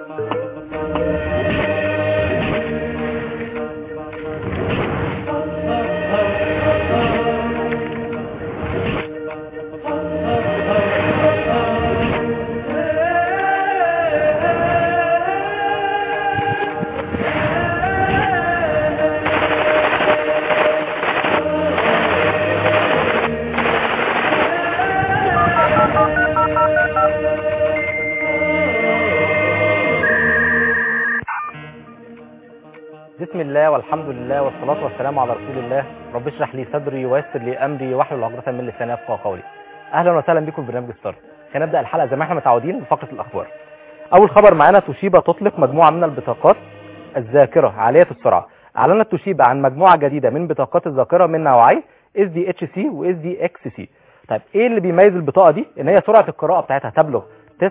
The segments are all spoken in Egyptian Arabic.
بسم الله والحمد لله والصلاة والسلام على رسول الله رب اشرح لي صدري ويسر لي أمري واحلل عقدة من لساني يفقهوا قولي أهلا وسهلا بكم في برنامج ستارت هنبدأ الحلقة زي ما احنا متعودين بفقرة الأخبار أول خبر معانا توشيبا تطلق مجموعة من البطاقات الذاكرة عالية السرعة أعلنت توشيبا عن مجموعة جديدة من بطاقات الذاكرة من نوعي SDHC و SDXC طيب ايه اللي بيميز البطاقة دي ان هي سرعة القراءة بتاعتها تبلغ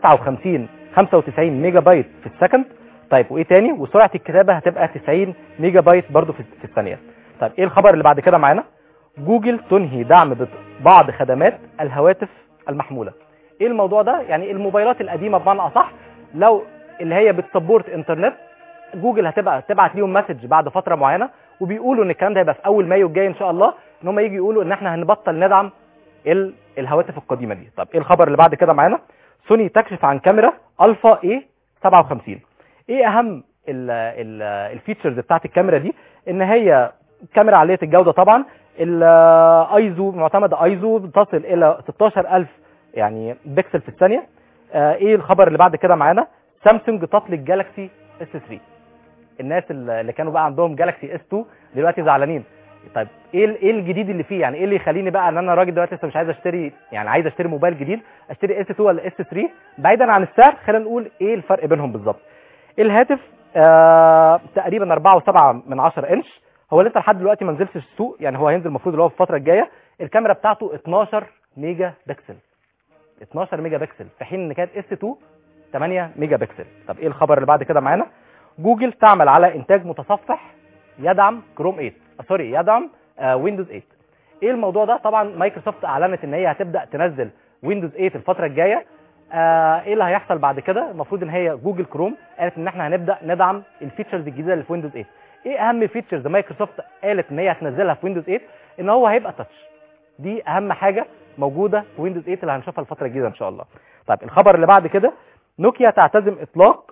59 95 ميجا بايت في السكند طيب وايه تاني وسرعه الكتابه هتبقى 90 ميجا بايت برضو في في الثانيه طيب ايه الخبر اللي بعد كده معانا جوجل تنهي دعم بت- بعض خدمات الهواتف المحموله ايه الموضوع ده يعني الموبايلات القديمه بمعنى اصح لو اللي هي بتسبورت انترنت جوجل هتبقى تبعت ليهم مسج بعد فتره معينه وبيقولوا ان الكلام ده هيبقى في اول مايو الجاي ان شاء الله ان هم يجي يقولوا ان احنا هنبطل ندعم ال- الهواتف القديمه دي طب ايه الخبر اللي بعد كده معانا سوني تكشف عن كاميرا الفا اي 57 ايه اهم ال- ال- الفيتشرز بتاعت الكاميرا دي ان هي كاميرا عاليه الجوده طبعا الايزو معتمده ايزو بتصل الى 16000 يعني بكسل في الثانيه آه، ايه الخبر اللي بعد كده معانا سامسونج تطلق جالاكسي اس 3 الناس اللي كانوا بقى عندهم جالاكسي اس 2 دلوقتي زعلانين طيب ايه ال- ايه الجديد اللي فيه يعني ايه اللي يخليني بقى ان انا راجل دلوقتي لسه مش عايز اشتري يعني عايز اشتري موبايل جديد اشتري اس 2 ولا اس 3 بعيدا عن السعر خلينا نقول ايه الفرق بينهم بالظبط الهاتف آه تقريبا 4.7 من 10 انش هو لسه لحد دلوقتي ما نزلش السوق يعني هو هينزل المفروض اللي هو في الفتره الجايه الكاميرا بتاعته 12 ميجا بكسل 12 ميجا بكسل في حين ان كانت اس 2 8 ميجا بكسل طب ايه الخبر اللي بعد كده معانا جوجل تعمل على انتاج متصفح يدعم كروم 8 آه، سوري يدعم آه ويندوز 8 ايه الموضوع ده طبعا مايكروسوفت اعلنت ان هي هتبدا تنزل ويندوز 8 الفتره الجايه آه ايه اللي هيحصل بعد كده المفروض ان هي جوجل كروم قالت ان احنا هنبدا ندعم الفيتشرز الجديده اللي في ويندوز 8 ايه اهم فيتشرز مايكروسوفت قالت ان هي هتنزلها في ويندوز 8 ان هو هيبقى تاتش دي اهم حاجه موجوده في ويندوز 8 اللي هنشوفها الفتره الجديده ان شاء الله طيب الخبر اللي بعد كده نوكيا تعتزم اطلاق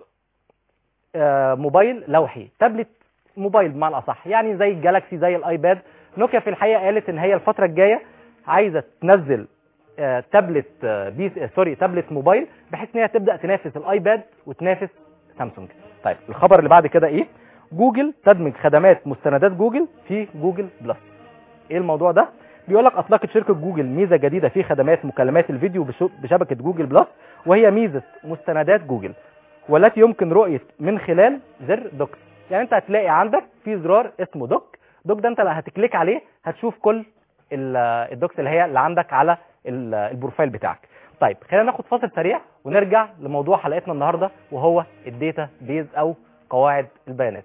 آه، موبايل لوحي تابلت موبايل بمعنى اصح يعني زي الجالاكسي زي الايباد نوكيا في الحقيقه قالت ان هي الفتره الجايه عايزه تنزل آه، تابلت آه، بيس آه، سوري تابلت موبايل بحيث ان هي تبدا تنافس الايباد وتنافس سامسونج طيب الخبر اللي بعد كده ايه جوجل تدمج خدمات مستندات جوجل في جوجل بلس ايه الموضوع ده بيقول لك اطلقت شركه جوجل ميزه جديده في خدمات مكالمات الفيديو بشو- بشبكه جوجل بلس وهي ميزه مستندات جوجل والتي يمكن رؤيه من خلال زر دوك يعني انت هتلاقي عندك في زرار اسمه دوك دوك ده انت لما هتكليك عليه هتشوف كل ال- الدوكس اللي هي اللي عندك على ال- البروفايل بتاعك طيب خلينا ناخد فاصل سريع ونرجع لموضوع حلقتنا النهارده وهو الداتا بيز او قواعد البيانات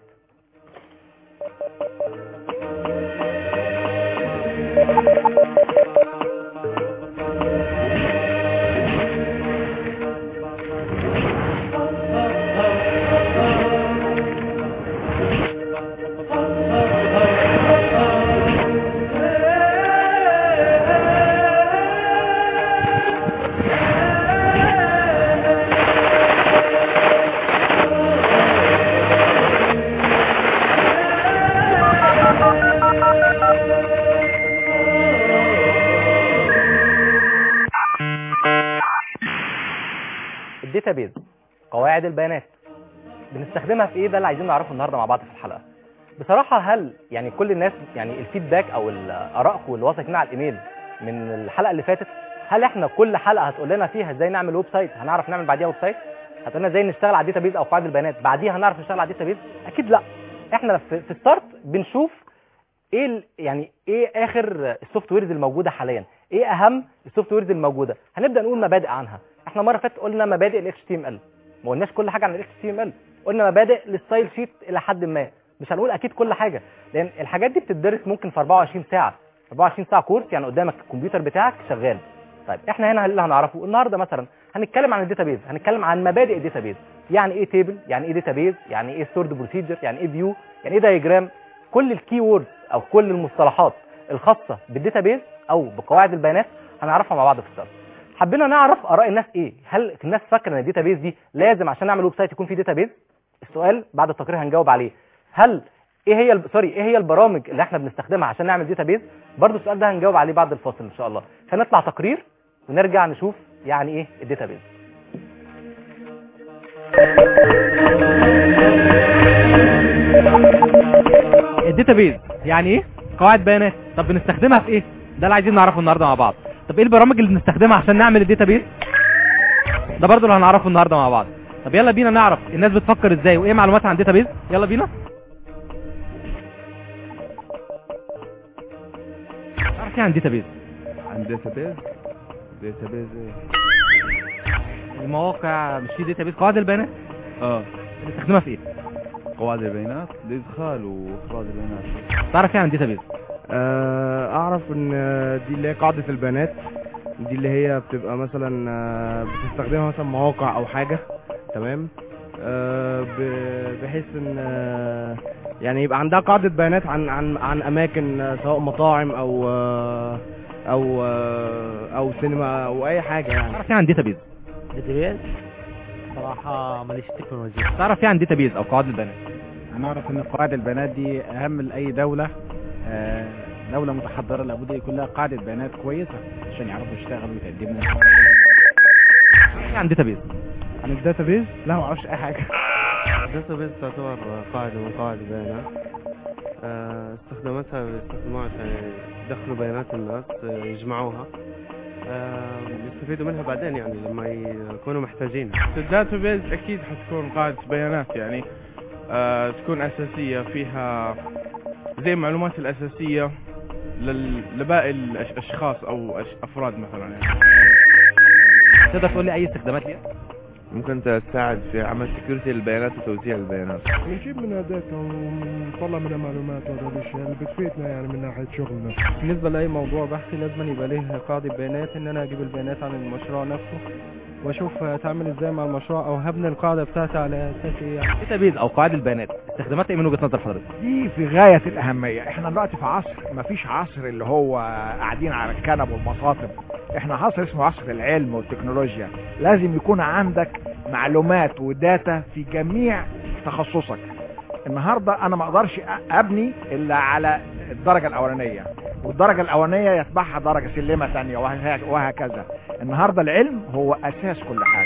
الداتابيز قواعد البيانات بنستخدمها في ايه ده اللي عايزين نعرفه النهارده مع بعض في الحلقه بصراحه هل يعني كل الناس يعني الفيدباك او ال- ارائكم اللي وصلت لنا على الايميل من الحلقه اللي فاتت هل احنا كل حلقه هتقول لنا فيها ازاي نعمل ويب سايت هنعرف نعمل بعديها ويب سايت هتقول لنا ازاي نشتغل على الداتابيز او قواعد البيانات بعديها هنعرف نشتغل على الداتابيز اكيد لا احنا في, في الستارت بنشوف ايه ال- يعني ايه اخر السوفت ويرز الموجوده حاليا ايه اهم السوفت ويرز الموجوده هنبدا نقول مبادئ عنها احنا مره فاتت قلنا مبادئ ال HTML ما قلناش كل حاجه عن ال HTML قلنا مبادئ للستايل شيت الى حد ما مش هنقول اكيد كل حاجه لان الحاجات دي بتدرس ممكن في 24 ساعه 24 ساعه كورس يعني قدامك الكمبيوتر بتاعك شغال طيب احنا هنا اللي هنعرفه النهارده مثلا هنتكلم عن الداتابيز هنتكلم عن مبادئ الداتابيز يعني ايه تيبل يعني ايه داتابيز يعني ايه ستورد بروسيجر يعني ايه فيو يعني ايه دايجرام كل الكي ووردز او كل المصطلحات الخاصه بالداتابيز او بقواعد البيانات هنعرفها مع بعض في السبب حبينا نعرف اراء الناس ايه هل الناس فاكره ان الداتابيز دي لازم عشان نعمل ويب سايت يكون فيه داتابيز السؤال بعد التقرير هنجاوب عليه هل ايه هي الب... سوري ايه هي البرامج اللي احنا بنستخدمها عشان نعمل داتابيز برضو السؤال ده هنجاوب عليه بعد الفاصل ان شاء الله فنطلع تقرير ونرجع نشوف يعني ايه الداتابيز الداتابيز يعني ايه قواعد بيانات طب بنستخدمها في ايه ده اللي عايزين نعرفه النهارده مع بعض طب ايه البرامج اللي بنستخدمها عشان نعمل الداتابيز ده برضو اللي هنعرفه النهارده مع بعض طب يلا بينا نعرف الناس بتفكر ازاي وايه معلوماتها عن الداتابيز يلا بينا تعرف ايه عن الداتابيز عن داتابيز داتابيز ايه المواقع مش في داتابيز قواعد البيانات اه بنستخدمها في ايه قواعد البيانات لادخال واخراج البيانات تعرف ايه عن الداتابيز آه، اعرف ان دي اللي هي قاعدة البيانات دي اللي هي بتبقى مثلا آه، بتستخدمها مثلا مواقع او حاجة تمام آه، ب- بحيث ان آه، يعني يبقى عندها قاعدة بيانات عن عن عن اماكن آه، سواء مطاعم او آه، او آه، او سينما او اي حاجة يعني تعرف ايه عن الداتابيز داتابيز صراحة ماليش تكنولوجيا تعرف ايه عن الداتابيز او قواعد البيانات انا اعرف ان قواعد البيانات دي اهم لاي دوله آه، دوله متحضره لابد يكون لها قاعده بيانات كويسه عشان يعرفوا يشتغلوا ويتقدموا تعرف ايه عن الداتابيز عن الداتابيز لا ما اعرفش اي حاجة الداتابيز تعتبر قاعدة من قواعد البيانات آه، استخداماتها بيستخدموها عشان يدخلوا بيانات الناس آه، يجمعوها آه، يستفيدوا منها بعدين يعني لما يكونوا محتاجين الداتابيز اكيد حتكون قاعدة بيانات يعني آه تكون اساسية فيها زي المعلومات الاساسية لل- لباقي الأش- الاشخاص او أش- افراد مثلا يعني تقدر تقول لي اي استخدامات ليها ممكن تساعد في عمل سكيورتي للبيانات وتوزيع البيانات بنجيب منها داتا ونطلع منها معلومات وهذا الاشياء اللي بتفيدنا يعني من ناحيه شغلنا بالنسبة لأي موضوع بحثي لازم يبقى ليه قاعدة بيانات إن أنا أجيب البيانات عن المشروع نفسه وأشوف هتعمل إزاي مع المشروع أو هبني القاعدة بتاعتي على أساس إيه يعني. الداتابيز او قواعد البيانات استخداماتها ايه من وجهه نظر حضرتك دي في غايه الاهميه احنا دلوقتي في عصر مفيش عصر اللي هو قاعدين على الكنب والمصاطب احنا عصر اسمه عصر العلم والتكنولوجيا لازم يكون عندك معلومات وداتا في جميع تخصصك النهارده انا ما اقدرش أ- ابني الا على الدرجه الاولانيه والدرجه الاولانيه يتبعها درجه سلمه ثانيه وهك- وهكذا النهارده العلم هو اساس كل حاجه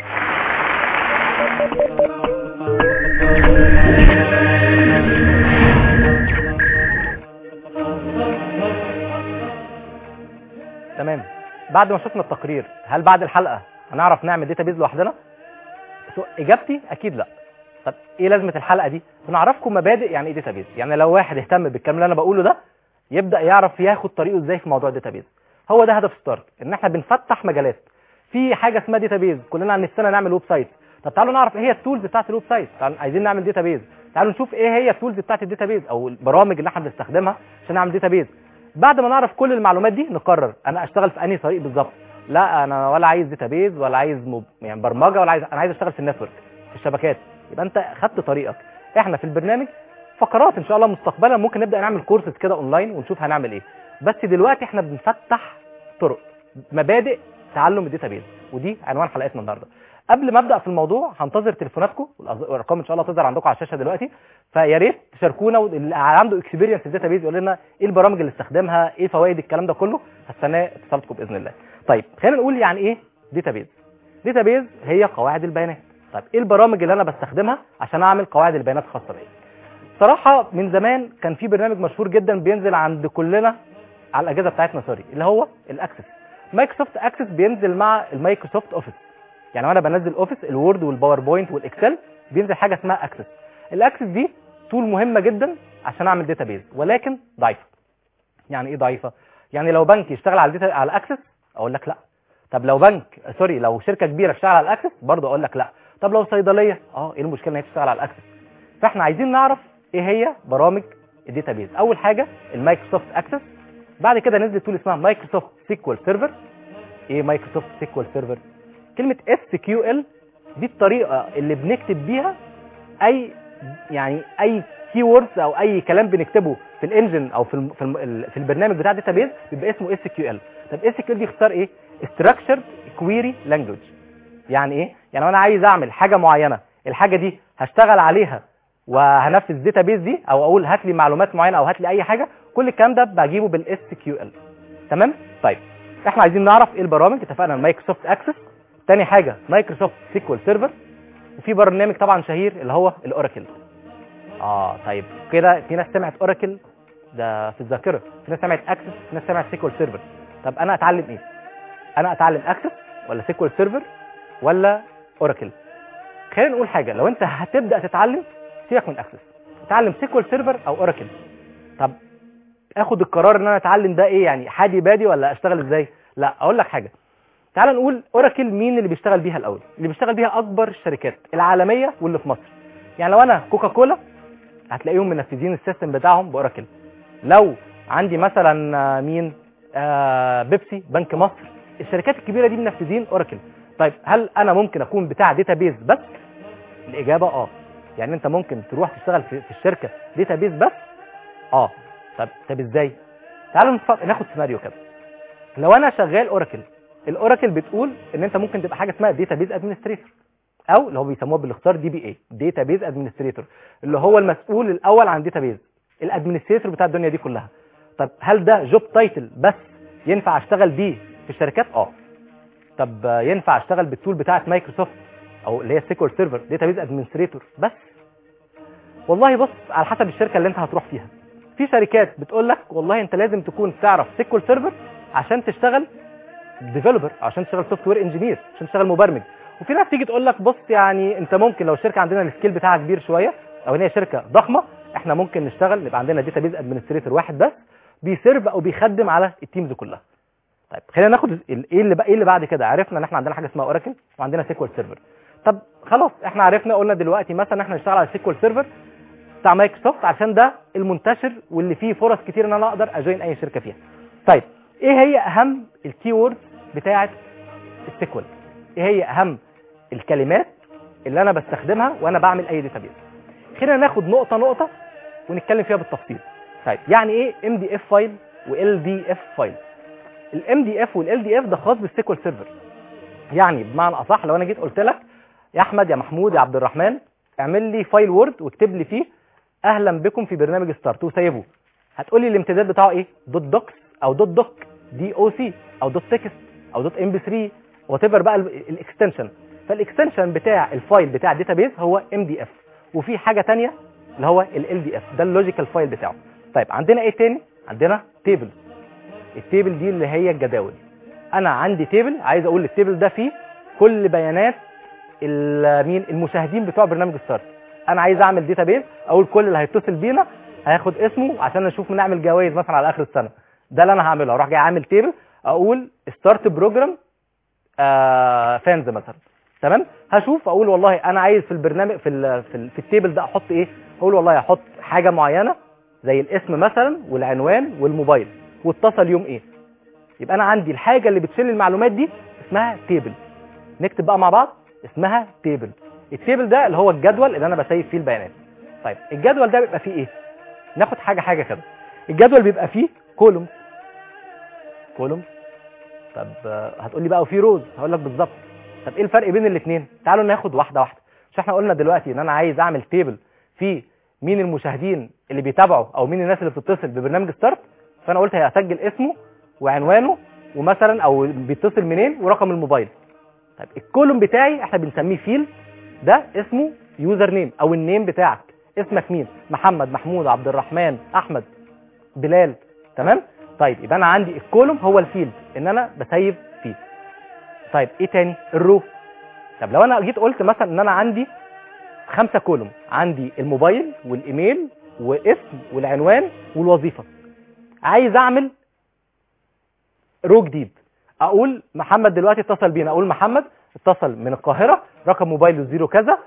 تمام بعد ما شفنا التقرير هل بعد الحلقه هنعرف نعمل داتابيز لوحدنا سو- اجابتي اكيد لا طب ايه لازمه الحلقه دي بنعرفكم مبادئ يعني ايه داتابيز يعني لو واحد اهتم بالكلام اللي انا بقوله ده يبدا يعرف ياخد طريقه ازاي في موضوع الداتابيز هو ده هدف ستارت ان احنا بنفتح مجالات في حاجه اسمها داتابيز كلنا نفسنا نعمل ويب سايت طب تعالوا نعرف ايه هي التولز بتاعت الويب سايت تعالوا عايزين نعمل داتابيز تعالوا نشوف ايه هي التولز بتاعت الداتابيز او البرامج اللي احنا بنستخدمها عشان نعمل داتابيز بعد ما نعرف كل المعلومات دي نقرر انا اشتغل في انهي طريق بالظبط لا انا ولا عايز داتابيز ولا عايز مب... يعني برمجه ولا عايز انا عايز اشتغل في النتورك في الشبكات يبقى انت خدت طريقك احنا في البرنامج فقرات ان شاء الله مستقبلا ممكن نبدا نعمل كورسز كده اونلاين ونشوف هنعمل ايه بس دلوقتي احنا بنفتح طرق مبادئ تعلم الداتابيز ودي عنوان حلقتنا النهارده قبل ما ابدا في الموضوع هنتظر تليفوناتكم والأز- والارقام ان شاء الله تظهر عندكم على الشاشه دلوقتي فيا ريت تشاركونا واللي عنده اكسبيرينس في الداتابيز يقول لنا ايه البرامج اللي استخدمها ايه فوائد الكلام ده كله هستنى اتصالاتكم باذن الله طيب خلينا نقول يعني ايه داتابيز داتابيز هي قواعد البيانات طيب ايه البرامج اللي انا بستخدمها عشان اعمل قواعد البيانات خاصه بيا صراحه من زمان كان في برنامج مشهور جدا بينزل عند كلنا على الاجهزه بتاعتنا سوري اللي هو الاكسس مايكروسوفت اكسس بينزل مع المايكروسوفت اوفيس يعني وانا بنزل اوفيس الوورد والباوربوينت والاكسل بينزل حاجه اسمها اكسس الاكسس دي تول مهمه جدا عشان اعمل داتابيز ولكن ضعيفه يعني ايه ضعيفه يعني لو بنك يشتغل على الداتا على الاكسس اقول لك لا طب لو بنك سوري لو شركه كبيره تشتغل على الاكسس برضه اقول لك لا طب لو صيدليه اه ايه المشكله ان هي تشتغل على الاكسس فاحنا عايزين نعرف ايه هي برامج الداتابيز اول حاجه المايكروسوفت اكسس بعد كده نزلت تول اسمها مايكروسوفت سيكوال سيرفر ايه مايكروسوفت سيكوال سيرفر كلمه اس كيو ال دي الطريقه اللي بنكتب بيها اي يعني اي كي ووردز او اي كلام بنكتبه في الانجن او في الم في, الم في البرنامج بتاع الداتابيز بيبقى اسمه اس كيو ال طب اس كيو ال دي اختصار ايه structured query language يعني ايه يعني انا عايز اعمل حاجه معينه الحاجه دي هشتغل عليها وهنفذ الداتابيز دي او اقول هات لي معلومات معينه او هات لي اي حاجه كل الكلام ده بجيبه بالاس كيو ال تمام طيب احنا عايزين نعرف ايه البرامج اتفقنا مايكروسوفت اكسس تاني حاجه مايكروسوفت سيكوال سيرفر وفي برنامج طبعا شهير اللي هو الاوراكل اه طيب كده في ناس سمعت اوراكل ده في الذاكره في ناس سمعت اكسس في ناس سمعت سيكوال سيرفر طب انا اتعلم ايه انا اتعلم اكسس ولا سيكوال سيرفر ولا اوراكل خلينا نقول حاجه لو انت هتبدا تتعلم سيبك من اكسس اتعلم سيكوال سيرفر او اوراكل طب اخد القرار ان انا اتعلم ده ايه يعني حادي بادي ولا اشتغل ازاي لا اقول لك حاجه تعال نقول اوراكل مين اللي بيشتغل بيها الاول اللي بيشتغل بيها اكبر الشركات العالميه واللي في مصر يعني لو انا كوكا كولا هتلاقيهم منفذين السيستم بتاعهم باوراكل لو عندي مثلا آه، مين آه بيبسي بنك مصر الشركات الكبيره دي منفذين اوراكل طيب هل انا ممكن اكون بتاع داتابيز بس الاجابه اه يعني انت ممكن تروح تشتغل في, في الشركه داتابيز بس اه طب طب ازاي تعالوا نف- ناخد سيناريو كده لو انا شغال اوراكل الاوراكل بتقول ان انت ممكن تبقى حاجه اسمها داتابيز ادمنستريتور او اللي هو بيسموها بالاختصار دي بي اي داتابيز ادمنستريتور اللي هو المسؤول الاول عن داتابيز الادمنستريتور بتاع الدنيا دي كلها طب هل ده جوب تايتل بس ينفع اشتغل بيه في الشركات اه طب آه، ينفع اشتغل بالتول بتاعه مايكروسوفت او اللي هي سيكوال سيرفر داتابيز ادمنستريتور بس والله بص على حسب الشركه اللي انت هتروح فيها في شركات بتقول لك والله انت لازم تكون تعرف سيكوال سيرفر عشان تشتغل ديفلوبر عشان تشتغل سوفت وير انجينير عشان تشتغل مبرمج وفي ناس تيجي تقول لك بص يعني انت ممكن لو الشركه عندنا السكيل بتاعها كبير شويه او ان هي شركه ضخمه احنا ممكن نشتغل يبقى عندنا داتابيز ادمنستريتور واحد بس بيسيرف او بيخدم على التيمز كلها طيب خلينا ناخد ال- ايه اللي بقى ايه اللي بعد كده عرفنا ان احنا عندنا حاجه اسمها اوراكل وعندنا سيكوال سيرفر طب خلاص احنا عرفنا قلنا دلوقتي مثلا احنا نشتغل على سيكوال سيرفر بتاع مايكروسوفت عشان ده المنتشر واللي فيه فرص كتير ان انا اقدر اجوين اي شركه فيها طيب ايه هي اهم الكي ووردز بتاعه السيكوال ايه هي اهم الكلمات اللي انا بستخدمها وانا بعمل اي داتابيز خلينا ناخد نقطه نقطه ونتكلم فيها بالتفصيل طيب يعني ايه ام دي اف فايل وال دي اف فايل الام دي اف والال دي اف ده خاص بالسيكوال سيرفر يعني بمعنى اصح لو انا جيت قلت لك يا احمد يا محمود يا عبد الرحمن اعمل لي فايل وورد واكتب لي فيه اهلا بكم في برنامج ستارت وسيبه هتقول لي الامتداد بتاعه ايه دوت دوكس او دوت دوك دي او سي او دوت تكست او دوت ام بي 3 وات بقى الاكستنشن فالاكستنشن بتاع الفايل بتاع الداتابيز هو ام دي اف وفي حاجه تانية اللي هو ال دي اف ده اللوجيكال فايل بتاعه طيب عندنا ايه تاني عندنا تيبل التيبل دي اللي هي الجداول انا عندي تيبل عايز اقول التيبل ده فيه كل بيانات ال- مين المشاهدين بتوع برنامج ستارت انا عايز اعمل داتابيز اقول كل اللي هيتصل بينا هياخد اسمه عشان نشوف نعمل جوائز مثلا على اخر السنه ده اللي انا هعمله اروح جاي عامل تيبل اقول ستارت بروجرام فانز مثلا تمام هشوف اقول والله انا عايز في البرنامج في ال في, ال في التيبل ده احط ايه اقول والله احط حاجه معينه زي الاسم مثلا والعنوان والموبايل واتصل يوم ايه يبقى انا عندي الحاجه اللي بتشيل المعلومات دي اسمها تيبل نكتب بقى مع بعض اسمها تيبل التيبل ده اللي هو الجدول اللي انا بسيب فيه البيانات طيب الجدول ده بيبقى فيه ايه ناخد حاجه حاجه كده الجدول بيبقى فيه كولوم كولوم طب آه، هتقول لي بقى وفيه روز هقول لك بالظبط طب ايه الفرق بين الاثنين تعالوا ناخد واحده واحده مش احنا قلنا دلوقتي ان انا عايز اعمل تيبل فيه مين المشاهدين اللي بيتابعوا او مين الناس اللي بتتصل ببرنامج ستارت فانا قلت هسجل اسمه وعنوانه ومثلا او بيتصل منين ورقم الموبايل طيب الكولوم بتاعي احنا بنسميه فيل ده اسمه يوزر نيم او النيم بتاعك اسمك مين محمد محمود عبد الرحمن احمد بلال تمام طيب يبقى انا عندي الكولوم هو الفيلد ان انا بسيب فيه طيب ايه تاني الرو طب لو انا جيت قلت مثلا ان انا عندي خمسة كولوم عندي الموبايل والايميل واسم والعنوان والوظيفه عايز اعمل رو جديد اقول محمد دلوقتي اتصل بينا اقول محمد اتصل من القاهره رقم موبايله زيرو كذا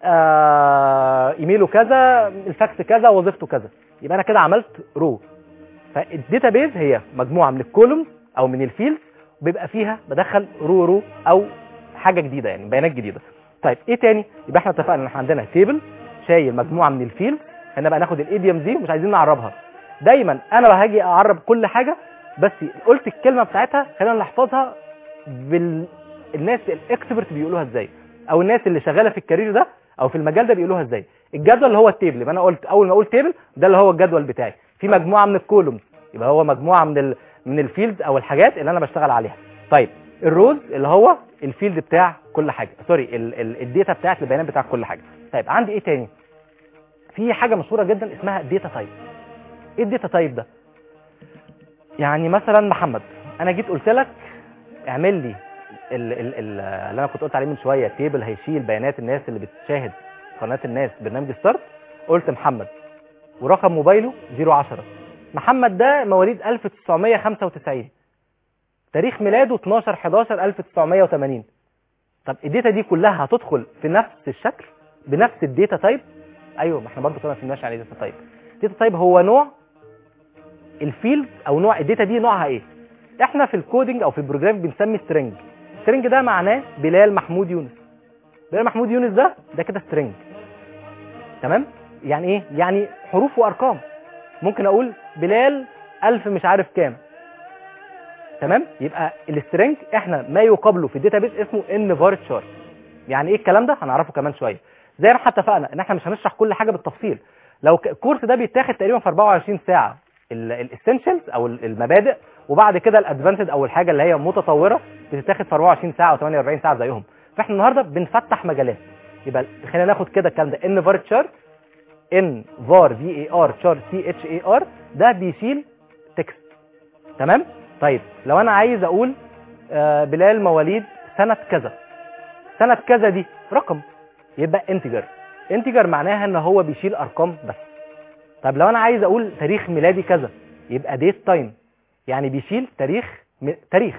آه ايميله كذا الفاكس كذا وظيفته كذا يبقى انا كده عملت رو فالداتابيز هي مجموعه من الكولومز او من الفيلدز بيبقى فيها بدخل رو رو او حاجه جديده يعني بيانات جديده طيب ايه تاني يبقى احنا اتفقنا ان احنا عندنا تيبل شايل مجموعه من الفيلد احنا بقى ناخد الايديوم دي ومش عايزين نعربها دايما انا بقى هاجي اعرب كل حاجه بس قلت الكلمه بتاعتها خلينا نحفظها بال الناس الاكسبرت بيقولوها ازاي او الناس اللي شغاله في الكارير ده او في المجال ده بيقولوها ازاي الجدول اللي هو التيبل يبقى انا قلت اول ما اقول تيبل ده اللي هو الجدول بتاعي في مجموعه من الكولومز يبقى هو مجموعه من ال... من الفيلد او الحاجات اللي انا بشتغل عليها طيب الروز اللي هو الفيلد بتاع كل حاجه سوري ال... ال... الداتا بتاعت البيانات بتاع كل حاجه طيب عندي ايه تاني في حاجه مشهوره جدا اسمها داتا تايب ايه الداتا تايب ده يعني مثلا محمد انا جيت قلت لك اعمل لي ال- ال- ال- اللي انا كنت قلت عليه من شويه تيبل هيشيل بيانات الناس اللي بتشاهد قناه الناس برنامج ستارت قلت محمد ورقم موبايله 010 محمد ده مواليد 1995 تاريخ ميلاده 12 11 1980 طب الداتا دي كلها هتدخل في نفس الشكل بنفس الداتا تايب ايوه ما احنا برضه كنا فهمناش يعني داتا تايب داتا تايب هو نوع الفيلد او نوع الداتا دي نوعها ايه احنا في الكودينج او في البروجرام بنسمي سترينج سترينج ده معناه بلال محمود يونس بلال محمود يونس ده ده كده سترينج تمام يعني ايه يعني حروف وارقام ممكن اقول بلال ألف مش عارف كام تمام يبقى السترينج احنا ما يقابله في الداتابيس اسمه ان فار تشار يعني ايه الكلام ده هنعرفه كمان شويه زي ما احنا اتفقنا ان احنا مش هنشرح كل حاجه بالتفصيل لو ك- الكورس ده بيتاخد تقريبا في 24 ساعه الاسينشالز او ال- المبادئ وبعد كده الادفانسد او الحاجه اللي هي متطوره بتتاخد في 24 ساعه او 48 ساعه زيهم فاحنا النهارده بنفتح مجالات يبقى خلينا ناخد كده الكلام ده ان فار تشار ان فار في اي ار تشار سي اتش اي ار ده بيشيل تكست تمام طيب لو انا عايز اقول آه، بلال مواليد سنه كذا سنه كذا دي رقم يبقى انتجر انتجر معناها ان هو بيشيل ارقام بس طب لو انا عايز اقول تاريخ ميلادي كذا يبقى ديت تايم يعني بيشيل تاريخ م... تاريخ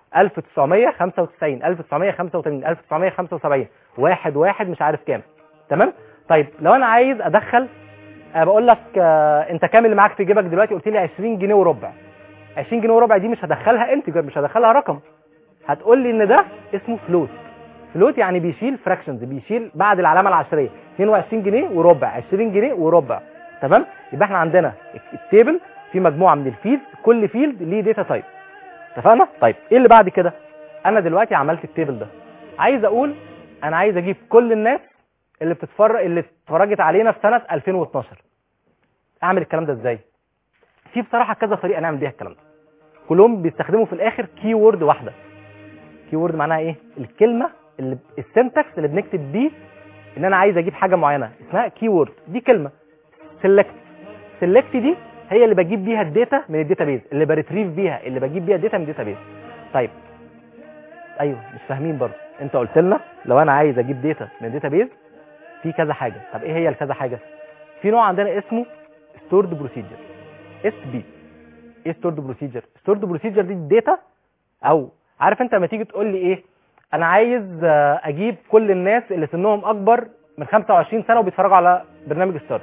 1995 1985 1975 واحد واحد مش عارف كام تمام طيب لو انا عايز ادخل أه بقول لك آه انت كام اللي معاك في جيبك دلوقتي قلت لي 20 جنيه وربع 20 جنيه وربع دي مش هدخلها انتجر مش هدخلها رقم هتقول لي ان ده اسمه فلوت فلوت يعني بيشيل فراكشنز بيشيل بعد العلامه العشريه 22 جنيه وربع 20 جنيه وربع تمام يبقى احنا عندنا التيبل في مجموعه من الفيلد كل فيلد ليه داتا تايب اتفقنا طيب ايه اللي بعد كده انا دلوقتي عملت التيبل ده عايز اقول انا عايز اجيب كل الناس اللي بتتفرج اللي اتفرجت علينا في سنه 2012 اعمل الكلام ده ازاي في بصراحه كذا طريقه نعمل بيها الكلام ده كلهم بيستخدموا في الاخر كي وورد واحده كي وورد معناها ايه الكلمه اللي السنتكس اللي بنكتب بيه ان انا عايز اجيب حاجه معينه اسمها كي وورد دي كلمه سيلكت سيلكت دي هي اللي بجيب بيها الداتا من الداتابيز اللي بريتريف بيها اللي بجيب بيها الداتا من الداتابيز طيب ايوه مش فاهمين برضه انت قلت لنا لو انا عايز اجيب داتا من الداتابيز في كذا حاجه طب ايه هي الكذا حاجه في نوع عندنا اسمه ستورد بروسيجر اس بي ايه ستورد بروسيجر ستورد بروسيجر دي الداتا او عارف انت لما تيجي تقول لي ايه انا عايز آه، اجيب كل الناس اللي سنهم اكبر من 25 سنه وبيتفرجوا على برنامج ستارت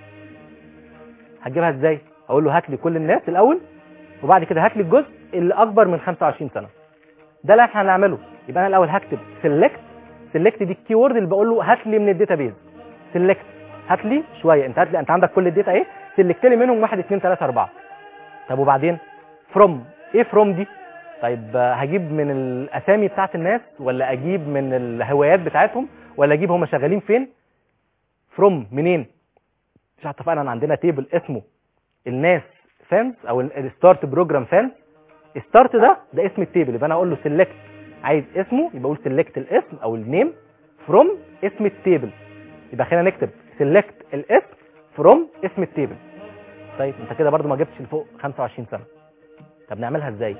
هتجيبها ازاي اقول له هات لي كل الناس الاول وبعد كده هات لي الجزء اللي اكبر من 25 سنه ده اللي احنا هنعمله يبقى انا الاول هكتب سيلكت سيلكت دي الكي وورد اللي بقول له هات لي من الداتابيز سيلكت هات لي شويه انت هات لي انت عندك كل الداتا ايه سيلكت لي منهم 1 2 3 4 طب وبعدين فروم ايه فروم دي طيب آه، هجيب من الاسامي بتاعت الناس ولا اجيب من الهوايات بتاعتهم ولا اجيب هم شغالين فين فروم منين مش اتفقنا ان عندنا تيبل اسمه الناس فانز او الستارت بروجرام فانز ستارت ده ده اسم التيبل يبقى انا اقول له سيلكت عايز اسمه يبقى اقول سيلكت الاسم او النيم فروم اسم التيبل يبقى خلينا نكتب سيلكت الاسم فروم اسم التيبل طيب انت كده برضو ما جبتش لفوق 25 سنه طب نعملها ازاي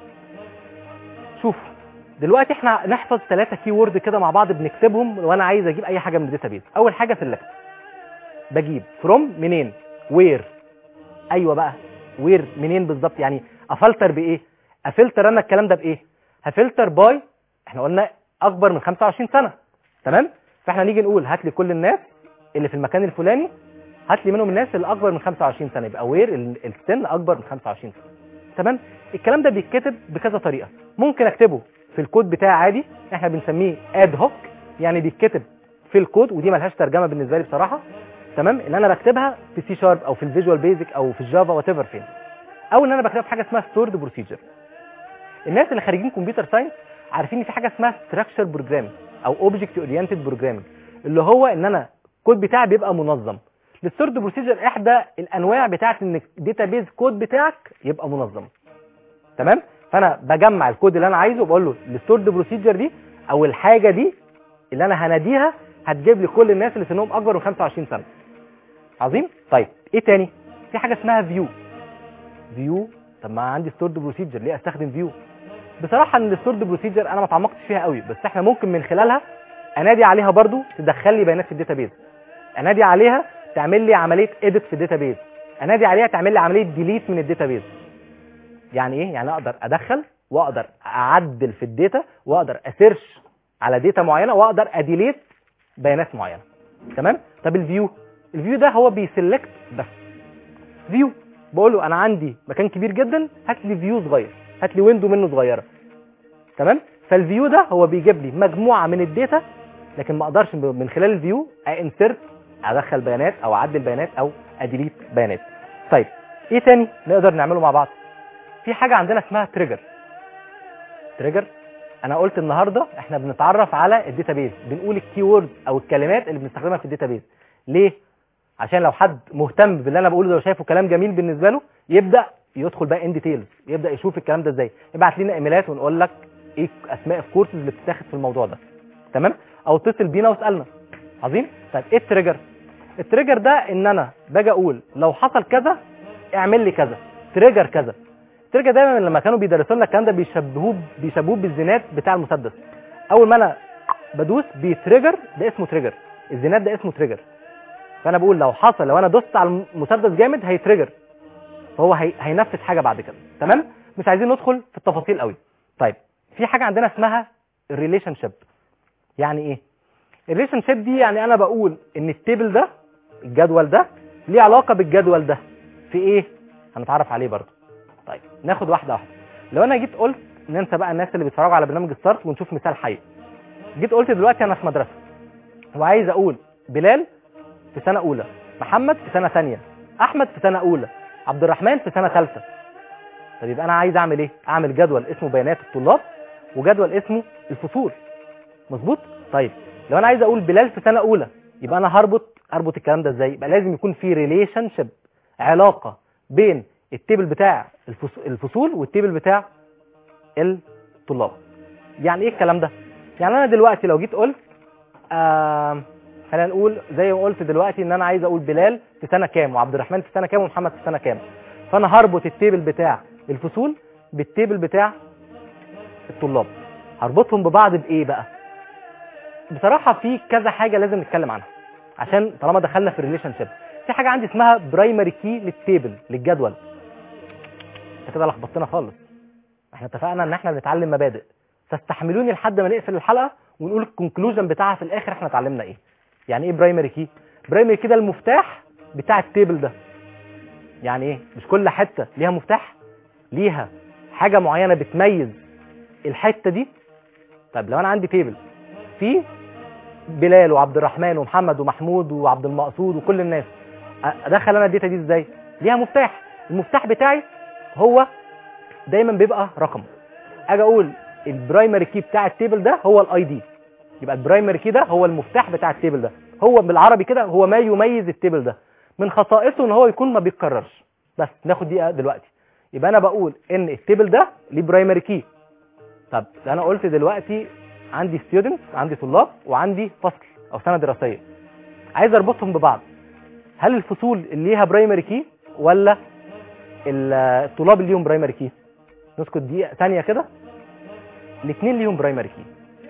شوف دلوقتي احنا نحفظ ثلاثة كي وورد كده مع بعض بنكتبهم وانا عايز اجيب اي حاجه من الداتابيز اول حاجه سيلكت بجيب فروم منين وير ايوه بقى وير منين بالظبط يعني افلتر بايه افلتر انا الكلام ده بايه هفلتر باي احنا قلنا اكبر من 25 سنه تمام فاحنا نيجي نقول هات لي كل الناس اللي في المكان الفلاني هات لي منهم الناس اللي اكبر من 25 سنه يبقى وير ال- السن اكبر من 25 سنه تمام الكلام ده بيتكتب بكذا طريقه ممكن اكتبه في الكود بتاعي عادي احنا بنسميه اد هوك يعني بيتكتب في الكود ودي ملهاش ترجمه بالنسبه لي بصراحه تمام ان انا بكتبها في سي شارب او في الفيجوال بيزك او في الجافا وات ايفر فين او ان انا بكتبها في حاجه اسمها ستورد بروسيجر الناس اللي خارجين كمبيوتر ساينس عارفين ان في حاجه اسمها ستراكشر بروجرامينج او اوبجكت اورينتد بروجرامينج اللي هو ان انا الكود بتاعي بيبقى منظم الستورد بروسيجر احدى الانواع بتاعه ان الداتابيز كود بتاعك يبقى منظم تمام فانا بجمع الكود اللي انا عايزه وبقول له الستورد بروسيجر دي او الحاجه دي اللي انا هناديها هتجيب لي كل الناس اللي سنهم اكبر من 25 سنه عظيم طيب ايه تاني في حاجه اسمها فيو فيو طب ما عندي ستورد بروسيجر ليه استخدم فيو بصراحه ان الستورد بروسيجر انا ما اتعمقتش فيها قوي بس احنا ممكن من خلالها انادي عليها برضو تدخل لي بيانات في الداتابيز انادي عليها تعمل لي عمليه اديت في الداتابيز انادي عليها تعمل لي عمليه ديليت من الداتابيز يعني ايه يعني اقدر ادخل واقدر اعدل في الداتا واقدر اسيرش على داتا معينه واقدر اديليت بيانات معينه تمام طب الفيو الفيو ده هو بيسلكت بس فيو بقول له انا عندي مكان كبير جدا هات لي فيو صغير هات لي ويندو منه صغيره تمام فالفيو ده هو بيجيب لي مجموعه من الداتا لكن ما اقدرش من خلال الفيو انسرت ادخل بيانات او اعدل بيانات او اديليت بيانات طيب ايه تاني نقدر نعمله مع بعض في حاجه عندنا اسمها تريجر تريجر انا قلت النهارده احنا بنتعرف على الداتابيز بنقول الكي وورد او الكلمات اللي بنستخدمها في الداتابيز ليه عشان لو حد مهتم باللي انا بقوله ده وشايفه كلام جميل بالنسبه له يبدا يدخل بقى ان ديتيلز يبدا يشوف الكلام ده ازاي ابعت لنا ايميلات ونقول لك ايه اسماء الكورسز اللي بتتاخد في الموضوع ده تمام او اتصل بينا واسالنا عظيم طيب ايه التريجر التريجر ده ان انا باجي اقول لو حصل كذا اعمل لي كذا تريجر كذا التريجر دايما لما كانوا بيدرسوا لنا الكلام ده بيشبهوه بيشبهوه بالزينات بتاع المسدس اول ما انا بدوس بيتريجر ده اسمه تريجر الزينات ده اسمه تريجر فانا بقول لو حصل لو انا دوست على المسدس جامد هيتريجر فهو هي... هينفذ حاجه بعد كده تمام مش عايزين ندخل في التفاصيل قوي طيب في حاجه عندنا اسمها الريليشن شيب يعني ايه الريليشن شيب دي يعني انا بقول ان التيبل ده الجدول ده ليه علاقه بالجدول ده في ايه هنتعرف عليه برضه طيب ناخد واحده واحده لو انا جيت قلت ننسى بقى الناس اللي بيتفرجوا على برنامج ستارت ونشوف مثال حي جيت قلت دلوقتي انا في مدرسه وعايز اقول بلال في سنه اولى محمد في سنه ثانيه احمد في سنه اولى عبد الرحمن في سنه ثالثه طب يبقى انا عايز اعمل ايه اعمل جدول اسمه بيانات الطلاب وجدول اسمه الفصول مظبوط طيب لو انا عايز اقول بلال في سنه اولى يبقى انا هربط اربط الكلام ده ازاي يبقى لازم يكون في ريليشن شيب علاقه بين التيبل بتاع الفصول والتيبل بتاع الطلاب يعني ايه الكلام ده يعني انا دلوقتي لو جيت قلت آه خلينا نقول زي ما قلت دلوقتي ان انا عايز اقول بلال في سنه كام وعبد الرحمن في سنه كام ومحمد في سنه كام فانا هربط التيبل بتاع الفصول بالتيبل بتاع الطلاب هربطهم ببعض بايه بقى بصراحه في كذا حاجه لازم نتكلم عنها عشان طالما دخلنا في الريليشن شيب في حاجه عندي اسمها برايمري كي للتيبل للجدول انت كده لخبطتنا خالص احنا اتفقنا ان احنا بنتعلم مبادئ فاستحملوني لحد ما نقفل الحلقه ونقول الكونكلوجن بتاعها في الاخر احنا اتعلمنا ايه يعني ايه برايمري كي برايمري كي ده المفتاح بتاع التيبل ده يعني ايه مش كل حته ليها مفتاح ليها حاجه معينه بتميز الحته دي طب لو انا عندي تيبل فيه بلال وعبد الرحمن ومحمد ومحمود وعبد المقصود وكل الناس ادخل انا الداتا دي ازاي ليها مفتاح المفتاح بتاعي هو دايما بيبقى رقم اجي اقول البرايمري كي بتاع التيبل ده هو الاي دي يبقى البرايمري كي ده هو المفتاح بتاع التيبل ده هو بالعربي كده هو ما يميز التيبل ده من خصائصه ان هو يكون ما بيتكررش بس ناخد دي دلوقتي يبقى انا بقول ان التيبل ده ليه برايمري كي طب انا قلت دلوقتي عندي ستودنت عندي طلاب وعندي فصل او سنه دراسيه عايز اربطهم ببعض هل الفصول اللي ليها برايمري كي ولا الطلاب اللي ليهم برايمري كي نسكت دقيقه ثانيه كده الاثنين ليهم برايمري كي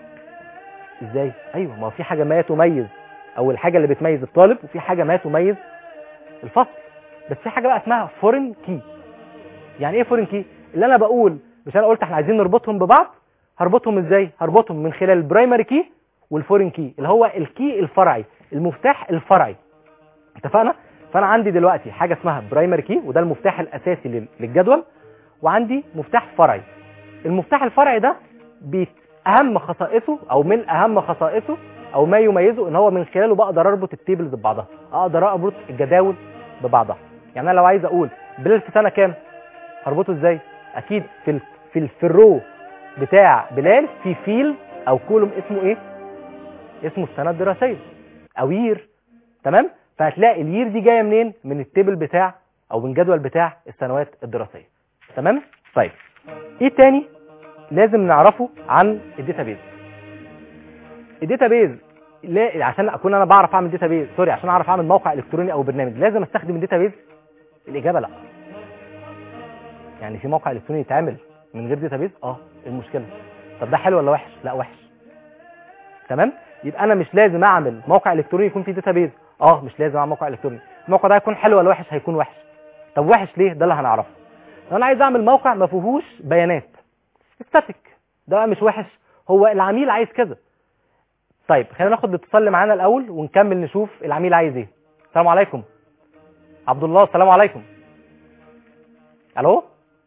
ازاي ايوه ما هو في حاجه ما تميز او الحاجه اللي بتميز الطالب وفي حاجه ما تميز الفصل بس في حاجه بقى اسمها فورين كي يعني ايه فورين كي اللي انا بقول مش انا قلت احنا عايزين نربطهم ببعض هربطهم ازاي هربطهم من خلال البرايمري كي والفورين كي اللي هو الكي الفرعي المفتاح الفرعي اتفقنا فانا عندي دلوقتي حاجه اسمها برايمري كي وده المفتاح الاساسي للجدول وعندي مفتاح فرعي المفتاح الفرعي ده اهم خصائصه او من اهم خصائصه او ما يميزه ان هو من خلاله بقدر اربط التيبلز ببعضها اقدر اربط الجداول ببعضها يعني انا لو عايز اقول بلال في سنه كام هربطه ازاي اكيد في ال في, ال في الرو بتاع بلال في فيل او كولوم اسمه ايه اسمه السنه الدراسيه او يير تمام فهتلاقي اليير دي جايه منين من التيبل بتاع او من جدول بتاع السنوات الدراسيه تمام طيب ايه تاني لازم نعرفه عن الداتابيز الداتابيز لا عشان اكون انا بعرف اعمل داتابيز سوري عشان اعرف اعمل موقع الكتروني او برنامج لازم استخدم الداتابيز الاجابه لا يعني في موقع الكتروني يتعمل من غير داتابيز اه إيه المشكله طب ده حلو ولا وحش لا وحش تمام يبقى انا مش لازم اعمل موقع الكتروني يكون فيه داتابيز اه مش لازم اعمل موقع الكتروني الموقع ده هيكون حلو ولا وحش هيكون وحش طب وحش ليه ده اللي هنعرفه لو انا عايز اعمل موقع ما فيهوش بيانات ستاتيك ده بقى مش وحش هو العميل عايز كذا طيب خلينا ناخد الاتصال اللي معانا الاول ونكمل نشوف العميل عايز ايه السلام عليكم عبد الله السلام عليكم الو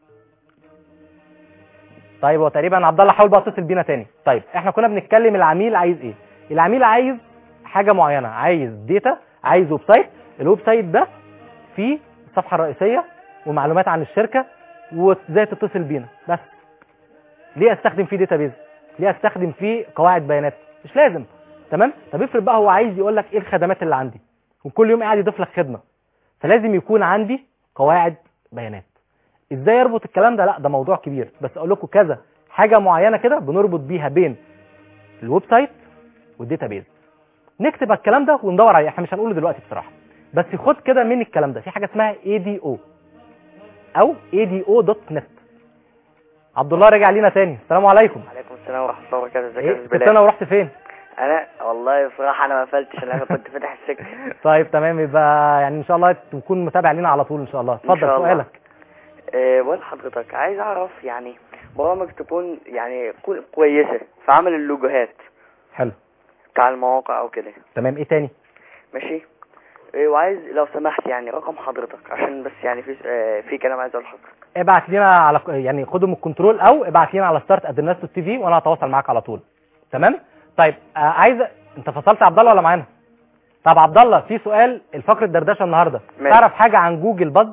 طيب هو تقريبا عبد الله حاول بقى اتصل بينا تاني طيب احنا كنا بنتكلم العميل عايز ايه العميل عايز حاجه معينه عايز داتا عايز ويب سايت الويب سايت ده فيه الصفحه الرئيسيه ومعلومات عن الشركه وازاي تتصل بينا بس ليه استخدم فيه داتابيز ليه استخدم فيه قواعد بيانات مش لازم تمام طب افرض بقى هو عايز يقول لك ايه الخدمات اللي عندي وكل يوم قاعد يضيف لك خدمه فلازم يكون عندي قواعد بيانات ازاي اربط الكلام ده لا ده موضوع كبير بس اقول لكم كذا حاجه معينه كده بنربط بيها بين الويب سايت والداتابيز نكتب الكلام ده وندور عليه احنا مش هنقوله دلوقتي بصراحه بس خد كده من الكلام ده في حاجه اسمها ADO او ADO.net عبد الله رجع لينا تاني السلام عليكم عليكم السلام ورحمة الله وبركاته ازيك يا ايه أستاذ كنت بلال انا ورحت فين انا والله بصراحة انا ما قفلتش انا كنت فاتح السكة طيب تمام يبقى يعني ان شاء الله تكون متابع لينا على طول ان شاء الله اتفضل شاء الله. سؤالك أه بقول لحضرتك عايز اعرف يعني برامج تكون يعني كو- كويسة في عمل اللوجوهات حلو بتاع المواقع او كده تمام ايه تاني ماشي أه وعايز لو سمحت يعني رقم حضرتك عشان بس يعني في أه في كلام عايز اقول لحضرتك ابعت لنا على يعني خده من الكنترول او ابعت لنا على ستارت ادرناس تي في وانا هتواصل معاك على طول تمام طيب آه عايز انت فصلت عبد الله ولا معانا طب عبد الله في سؤال الفقره الدردشه النهارده ماشي. تعرف حاجه عن جوجل باز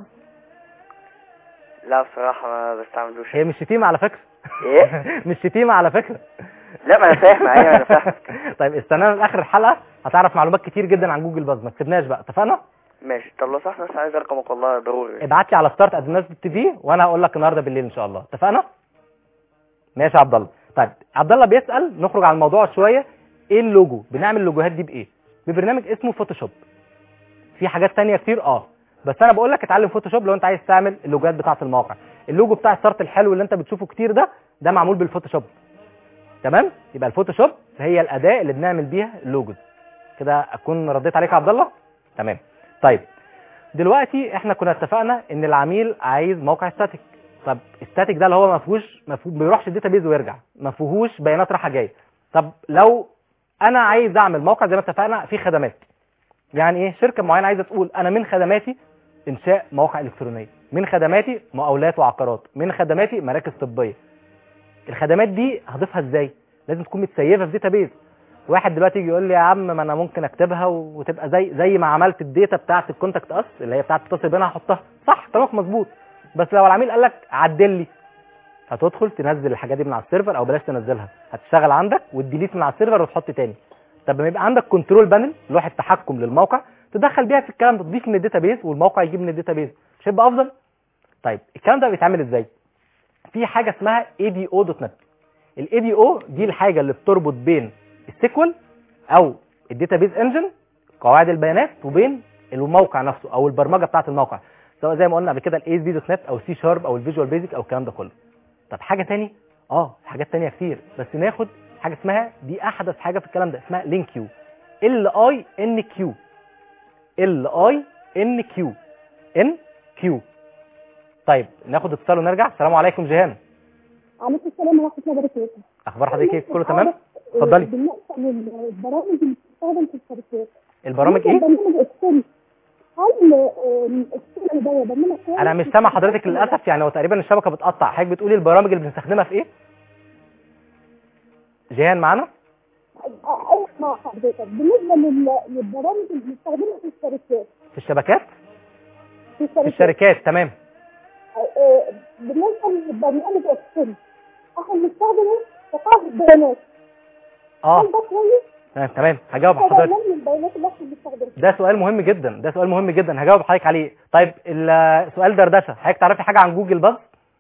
لا بصراحة ما بستعملوش هي مش شتيمه على فكره ايه مش شتيمه على فكره لا ما انا فاهم ايوه انا فاهم طيب استنانا لاخر الحلقه هتعرف معلومات كتير جدا عن جوجل باز ما تسيبناش بقى اتفقنا ماشي طب لو صح بس عايز رقمك والله ضروري ابعت لي على ستارت ادرناس تي في وانا هقول لك النهارده بالليل ان شاء الله اتفقنا ماشي يا عبد الله طيب عبد الله بيسال نخرج على الموضوع شويه ايه اللوجو بنعمل اللوجوهات دي بايه ببرنامج اسمه فوتوشوب في حاجات تانية كتير اه بس انا بقول لك اتعلم فوتوشوب لو انت عايز تعمل اللوجوهات بتاعه المواقع اللوجو بتاع السارت الحلو اللي انت بتشوفه كتير ده ده معمول بالفوتوشوب تمام يبقى الفوتوشوب هي الاداه اللي بنعمل بيها اللوجوز كده اكون رديت عليك يا عبد الله تمام طيب دلوقتي احنا كنا اتفقنا ان العميل عايز موقع ستاتيك طب ستاتيك ده اللي هو ما فيهوش ما فيه- ما بيروحش الداتابيز ويرجع ما فيهوش بيانات رايحه جايه طب لو انا عايز اعمل موقع زي ما اتفقنا فيه خدمات يعني ايه شركه معينه عايزه تقول انا من خدماتي انشاء مواقع الكترونيه من خدماتي مقاولات وعقارات من خدماتي مراكز طبيه الخدمات دي هضيفها ازاي لازم تكون متسيفه في داتابيز واحد دلوقتي يجي يقول لي يا عم ما انا ممكن اكتبها وتبقى زي زي ما عملت الداتا بتاعت الكونتاكت اس اللي هي بتاعت اتصل بينا هحطها صح كلامك مظبوط بس لو العميل قال لك عدل لي هتدخل تنزل الحاجات دي من على السيرفر او بلاش تنزلها هتشتغل عندك وتديليت من على السيرفر وتحط تاني طب لما يبقى عندك كنترول بانل لوحه تحكم للموقع تدخل بيها في الكلام ده تضيف من الداتابيز والموقع يجيب من الداتابيز مش هيبقى افضل طيب الكلام ده بيتعمل ازاي في حاجه اسمها ADO.net ال ADO دي الحاجه اللي بتربط بين السيكوال او الداتابيز انجن قواعد البيانات وبين الموقع نفسه او البرمجه بتاعه الموقع سواء زي ما قلنا قبل كده الاي اس بي دوت نت او السي شارب او الفيجوال بيزك او الكلام ده كله طب حاجه تاني اه حاجات تانية كتير بس ناخد حاجه اسمها دي احدث حاجه في الكلام ده اسمها لينك كيو ال اي ان كيو ال اي ان كيو ان كيو طيب ناخد اتصال ونرجع السلام عليكم جيهان عليكم السلام ورحمة الله وبركاته. اخبار حضرتك ايه كله تمام اتفضلي بالنسبة للبرامج اللي بتستخدم في الشركات. البرامج بالنسبة ايه لبرنامج اكسل هل آم، اكسل ده برنامج كويس؟ انا مش سامع حضرتك للاسف يعني هو تقريبا الشبكه بتقطع حضرتك بتقولي البرامج اللي بنستخدمها في ايه جيهان معانا أيوة مع حضرتك بالنسبة لل- للبرامج اللي بنستخدمها في الشركات في الشبكات في في الشركات الشركات تمام آه، آه، بالنسبة للبرنامج اكسل احنا بنستخدمه كقاعدة بيانات اه هل ده كويس؟ تمام تمام هجاوب هذا حضرتك من البيانات اللي احنا بنستخدمها ده سؤال مهم جدا ده سؤال مهم جدا هجاوب حضرتك عليه طيب السؤال دردشه حضرتك تعرفي حاجه عن جوجل باز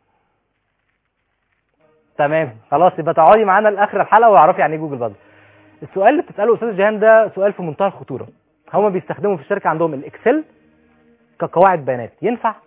تمام خلاص يبقى تقعدي معانا لاخر الحلقه واعرفي يعني ايه جوجل باز السؤال اللي بتساله استاذ جيهان ده سؤال في منتهى الخطوره هما بيستخدموا في الشركه عندهم الاكسل كقواعد بيانات ينفع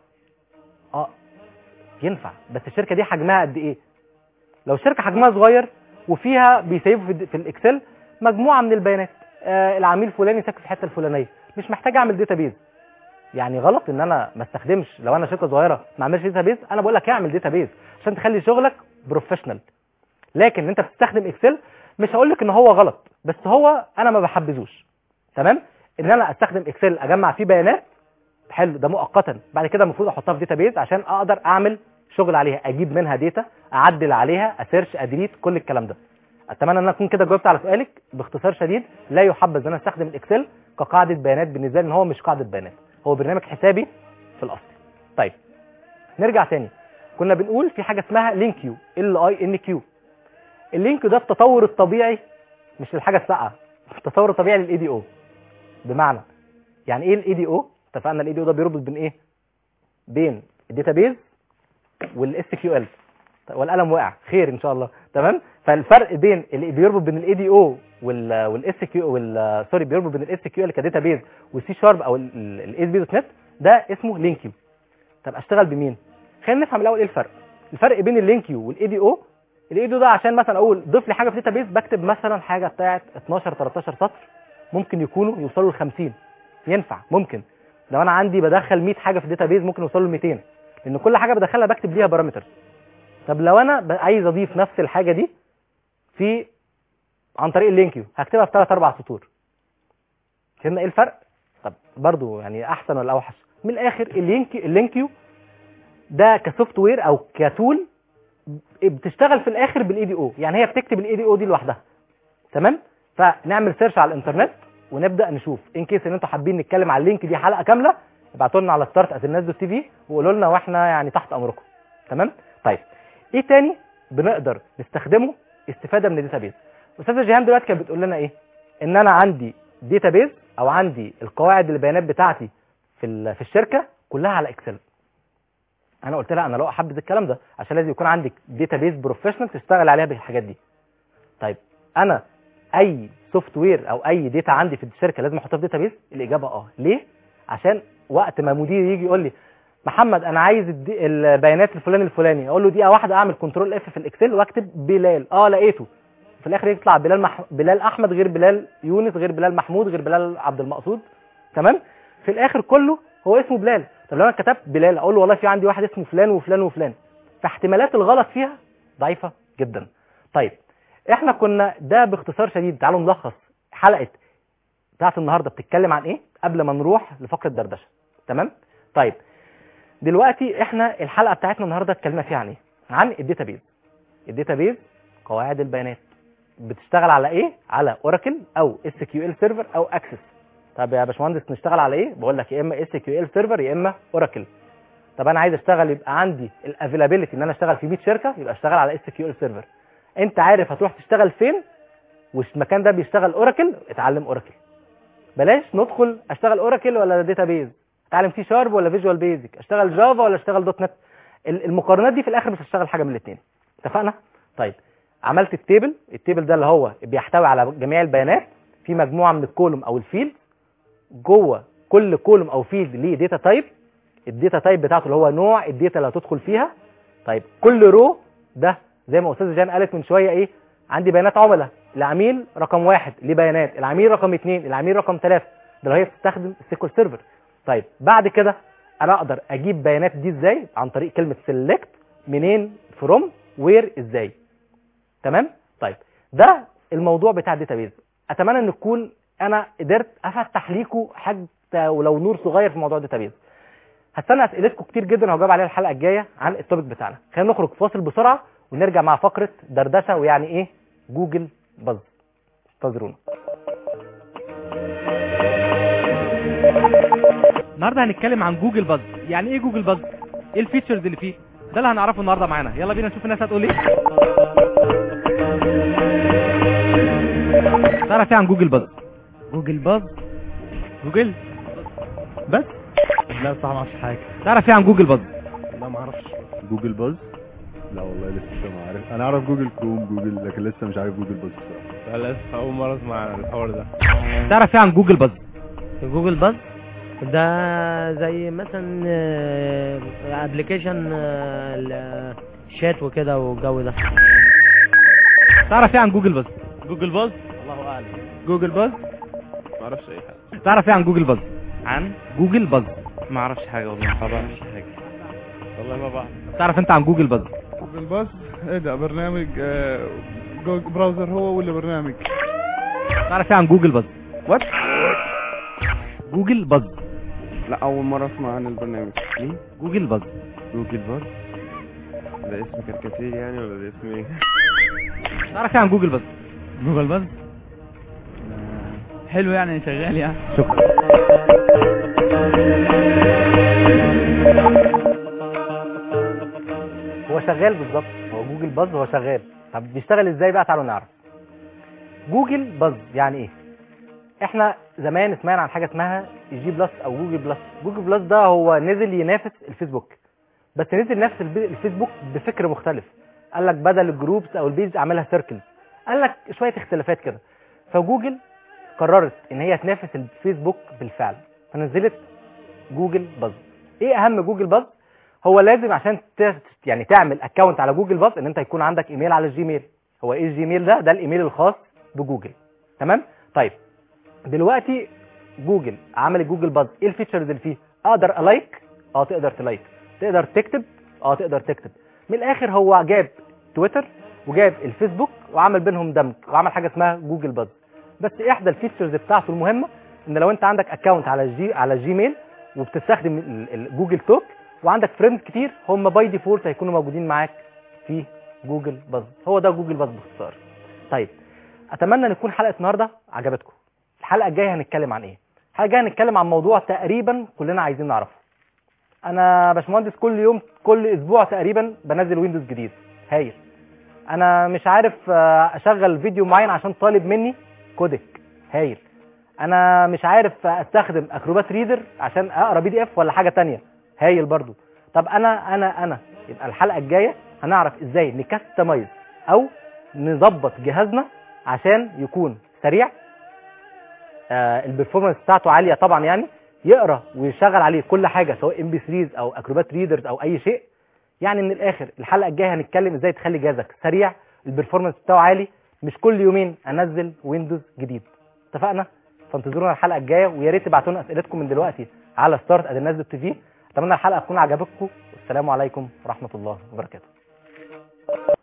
اه ينفع بس الشركه دي حجمها قد ايه لو الشركه حجمها صغير وفيها بيسيبوا في, في الاكسل مجموعه من البيانات آه العميل فلاني ساكن في الحته الفلانيه مش محتاج اعمل داتابيز يعني غلط ان انا ما استخدمش لو انا شركه صغيره ما اعملش داتابيز انا بقول لك اعمل داتابيز عشان تخلي شغلك بروفيشنال لكن ان انت بتستخدم اكسل مش هقول لك ان هو غلط بس هو انا ما بحبذوش تمام ان انا استخدم اكسل اجمع فيه بيانات حلو ده مؤقتا بعد كده المفروض احطها في داتابيز عشان اقدر اعمل شغل عليها اجيب منها داتا اعدل عليها اسيرش ادريت كل الكلام ده اتمنى ان انا اكون كده جاوبت على سؤالك باختصار شديد لا يحبذ ان انا استخدم الاكسل كقاعده بيانات بالنسبه لي ان هو مش قاعده بيانات هو برنامج حسابي في الاصل طيب نرجع تاني كنا بنقول في حاجه اسمها لينكيو ال اي ان كيو اللينكيو ده التطور الطبيعي مش للحاجه الساقعه التطور الطبيعي للاي دي او بمعنى يعني ايه الاي دي او اتفقنا الاي دي او ده بيربط بين ايه بين الداتابيز والاس كيو ال والقلم وقع خير ان شاء الله تمام فالفرق بين اللي بيربط بين الاي دي او والاس كيو وال سوري بيربط بين الاس كيو ال كداتا بيز والسي شارب او الاس بي دوت نت ده اسمه لينكيو طب اشتغل بمين خلينا نفهم الاول ايه الفرق الفرق بين اللينكيو والاي دي او الاي دي او ده عشان مثلا اقول ضيف لي حاجه في داتا بيز بكتب مثلا حاجه بتاعت 12 13 سطر ممكن يكونوا يوصلوا ل 50 ينفع ممكن لو انا عندي بدخل 100 حاجه في الداتا بيز ممكن يوصلوا ل 200 لان كل حاجه بدخلها بكتب ليها بارامتر طب لو انا ب- عايز اضيف نفس الحاجه دي في عن طريق اللينكيو هكتبها في 3 4 سطور فهمنا ايه الفرق طب برضو يعني احسن ولا اوحش من الاخر اللينك اللينكيو ده كسوفت وير او كتول بتشتغل في الاخر بالاي دي او يعني هي بتكتب الاي دي او دي لوحدها تمام فنعمل سيرش على الانترنت ونبدا نشوف ان كيس ان انتوا حابين نتكلم على اللينك دي حلقه كامله ابعتوا لنا على ستارت الناس دوت تي في وقولوا لنا واحنا يعني تحت امركم تمام طيب ايه تاني بنقدر نستخدمه استفاده من الداتابيز استاذه جيهان دلوقتي كانت بتقول لنا ايه ان انا عندي داتابيز او عندي القواعد البيانات بتاعتي في ال- في الشركه كلها على اكسل انا قلت لها انا لو احبذ الكلام ده عشان لازم يكون عندك داتابيز بروفيشنال تشتغل عليها بالحاجات دي طيب انا اي سوفت وير او اي داتا عندي في الشركه لازم احطها في داتابيز الاجابه اه ليه عشان وقت ما مدير يجي يقول لي محمد انا عايز الدي- البيانات الفلاني الفلاني اقول له دقيقه واحده اعمل كنترول اف في الاكسل واكتب بلال اه لقيته في الاخر يطلع بلال مح... بلال احمد غير بلال يونس غير بلال محمود غير بلال عبد المقصود تمام في الاخر كله هو اسمه بلال طب لو انا كتبت بلال اقول له والله في عندي واحد اسمه فلان وفلان وفلان فاحتمالات الغلط فيها ضعيفه جدا طيب احنا كنا ده باختصار شديد تعالوا نلخص حلقه بتاعت النهارده بتتكلم عن ايه قبل ما نروح لفقره دردشه تمام طيب دلوقتي احنا الحلقه بتاعتنا النهارده اتكلمنا فيها عن ايه عن الداتابيز الداتابيز قواعد البيانات بتشتغل على ايه على اوراكل او اس كيو ال سيرفر او اكسس طب يا باشمهندس نشتغل على ايه بقول لك يا اما اس كيو ال سيرفر يا اما اوراكل طب انا عايز اشتغل يبقى عندي الافيلابيلتي ان انا اشتغل في 100 شركه يبقى اشتغل على اس كيو ال سيرفر انت عارف هتروح تشتغل فين والمكان ده بيشتغل اوراكل اتعلم اوراكل بلاش ندخل اشتغل اوراكل ولا داتابيز اتعلم سي شارب ولا فيجوال بيزك اشتغل جافا ولا اشتغل دوت نت ال- المقارنات دي في الاخر مش هتشتغل حاجه من الاثنين اتفقنا طيب عملت التيبل التيبل ده اللي هو بيحتوي على جميع البيانات في مجموعه من الكولوم او الفيلد جوه كل كولوم او فيلد ليه داتا تايب الداتا تايب بتاعته اللي هو نوع الداتا اللي هتدخل فيها طيب كل رو ده زي ما استاذه جان قالت من شويه ايه عندي بيانات عملاء العميل رقم واحد ليه بيانات العميل رقم اثنين العميل رقم ثلاثه ده اللي هي بتستخدم السيكول سيرفر طيب بعد كده انا اقدر اجيب بيانات دي ازاي عن طريق كلمه سيلكت منين فروم وير ازاي تمام طيب ده الموضوع بتاع الداتابيز اتمنى ان تكون انا قدرت افتح ليكم حتى ولو نور صغير في موضوع الداتابيز هستنى اسئلتكم كتير جدا وهجاوب عليها الحلقه الجايه عن التوبيك بتاعنا خلينا نخرج فاصل بسرعه ونرجع مع فقره دردشه ويعني ايه جوجل باز انتظرونا النهارده هنتكلم عن جوجل باز يعني ايه جوجل باز ايه الفيتشرز اللي فيه ده اللي هنعرفه النهارده معانا يلا بينا نشوف الناس هتقول ايه تعرف ايه عن جوجل باز جوجل باز جوجل بس لا بصراحه ما اعرفش حاجه تعرف ايه عن جوجل باز لا ما اعرفش جوجل باز لا والله لسه ما عارف انا اعرف جوجل كروم جوجل لكن لسه مش عارف جوجل باز بصراحه لا لسه اول مره اسمع عن الحوار ده تعرف ايه عن جوجل باز جوجل باز ده زي مثلا ابلكيشن الشات وكده والجو ده تعرف ايه عن جوجل باز جوجل باز الله اعلم جوجل باز ما اعرفش اي حاجه تعرف ايه عن جوجل باز عن جوجل باز ما اعرفش حاجه والله ما بعرفش حاجه والله ما بعرف تعرف انت عن جوجل باز جوجل باز ايه ده برنامج آه، جوجل براوزر هو ولا برنامج تعرف ايه عن جوجل باز وات جوجل باز لا اول مره اسمع عن البرنامج مين جوجل باز جوجل باز ده اسم كاريكاتير يعني ولا ده اسم ايه تعرف ايه عن جوجل باز جوجل باز حلو يعني شغال يعني شكرا هو شغال بالظبط هو جوجل باز هو شغال طب بيشتغل ازاي بقى تعالوا نعرف جوجل باز يعني ايه احنا زمان سمعنا عن حاجه اسمها جي بلس او جوجل بلس جوجل بلس ده هو نزل ينافس الفيسبوك بس نزل ينافس البي- الفيسبوك بفكر مختلف قال لك بدل الجروبس او البيج اعملها سيركلز قال لك شويه اختلافات كده فجوجل قررت ان هي تنافس الفيسبوك بالفعل فنزلت جوجل باز ايه اهم جوجل باز هو لازم عشان ت... يعني تعمل اكونت على جوجل باز ان انت يكون عندك ايميل على الجيميل هو ايه الجيميل ده ده الايميل الخاص بجوجل تمام طيب دلوقتي جوجل عمل جوجل باز ايه الفيتشرز اللي فيه اقدر الايك اه تقدر تلايك تقدر تكتب اه تقدر تكتب من الاخر هو جاب تويتر وجاب الفيسبوك وعمل بينهم دمج وعمل حاجه اسمها جوجل باز بس احدى الفيتشرز بتاعته المهمه ان لو انت عندك اكونت على الجي على الجيميل وبتستخدم ال- ال- جوجل توك وعندك فريندز كتير هم باي ديفولت هيكونوا موجودين معاك في جوجل باز هو ده جوجل باز باختصار طيب اتمنى ان تكون حلقه النهارده عجبتكم الحلقه الجايه هنتكلم عن ايه الحلقه الجايه هنتكلم عن موضوع تقريبا كلنا عايزين نعرفه انا باشمهندس كل يوم كل اسبوع تقريبا بنزل ويندوز جديد هايل انا مش عارف آه، اشغل فيديو معين عشان طالب مني كودك هايل انا مش عارف استخدم اكروبات ريدر عشان اقرا بي دي اف ولا حاجه تانية هايل برضو طب انا انا انا يبقى الحلقه الجايه هنعرف ازاي نكستمايز او نظبط جهازنا عشان يكون سريع آه البرفورمانس بتاعته عاليه طبعا يعني يقرا ويشغل عليه كل حاجه سواء ام بي 3 او اكروبات ريدرز او اي شيء يعني من الاخر الحلقه الجايه هنتكلم ازاي تخلي جهازك سريع البرفورمانس بتاعه عالي مش كل يومين انزل ويندوز جديد اتفقنا فانتظرونا الحلقه الجايه ويا ريت تبعتوا لنا اسئلتكم من دلوقتي على ستارت ادي الناس تي في اتمنى الحلقه تكون عجبتكم والسلام عليكم ورحمه الله وبركاته